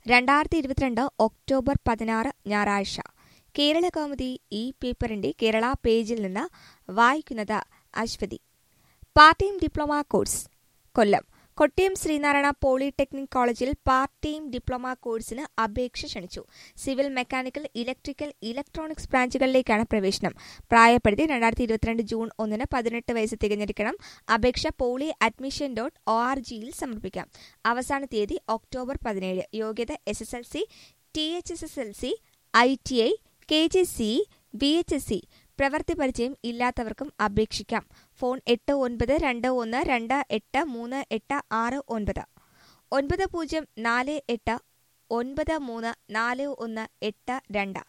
രണ്ടായിരത്തി ഇരുപത്തിരണ്ട് ഒക്ടോബർ പതിനാറ് ഞായറാഴ്ച കേരള കൗമുദി ഈ പേപ്പറിന്റെ കേരള പേജിൽ നിന്ന് വായിക്കുന്നത് Aswathy part time diploma course Kollam Kottiyam Sreenarayana polytechnic കോളേജിൽ പാർട്ട് ടൈം ഡിപ്ലോമ കോഴ്സിന് അപേക്ഷ ക്ഷണിച്ചു സിവിൽ മെക്കാനിക്കൽ ഇലക്ട്രിക്കൽ ഇലക്ട്രോണിക്സ് ബ്രാഞ്ചുകളിലേക്കാണ് പ്രവേശനം പ്രായപരിധി രണ്ടായിരത്തി ഇരുപത്തിരണ്ട് ജൂൺ ഒന്നിന് പതിനെട്ട് വയസ്സ് തികഞ്ഞിരിക്കണം അപേക്ഷ poly admission dot O R ജിയിൽ സമർപ്പിക്കാം അവസാന തീയതി ഒക്ടോബർ പതിനേഴ് യോഗ്യത S S L C T H S S L C I T I K G C B H S C പ്രവൃത്തി പരിചയം ഇല്ലാത്തവർക്കും അപേക്ഷിക്കാം ഫോൺ എട്ട് ഒൻപത് രണ്ട് ഒന്ന് രണ്ട് എട്ട് മൂന്ന് എട്ട് ആറ് ഒൻപത് ഒൻപത് പൂജ്യം നാല് എട്ട് ഒൻപത് മൂന്ന് നാല് ഒന്ന് എട്ട് രണ്ട്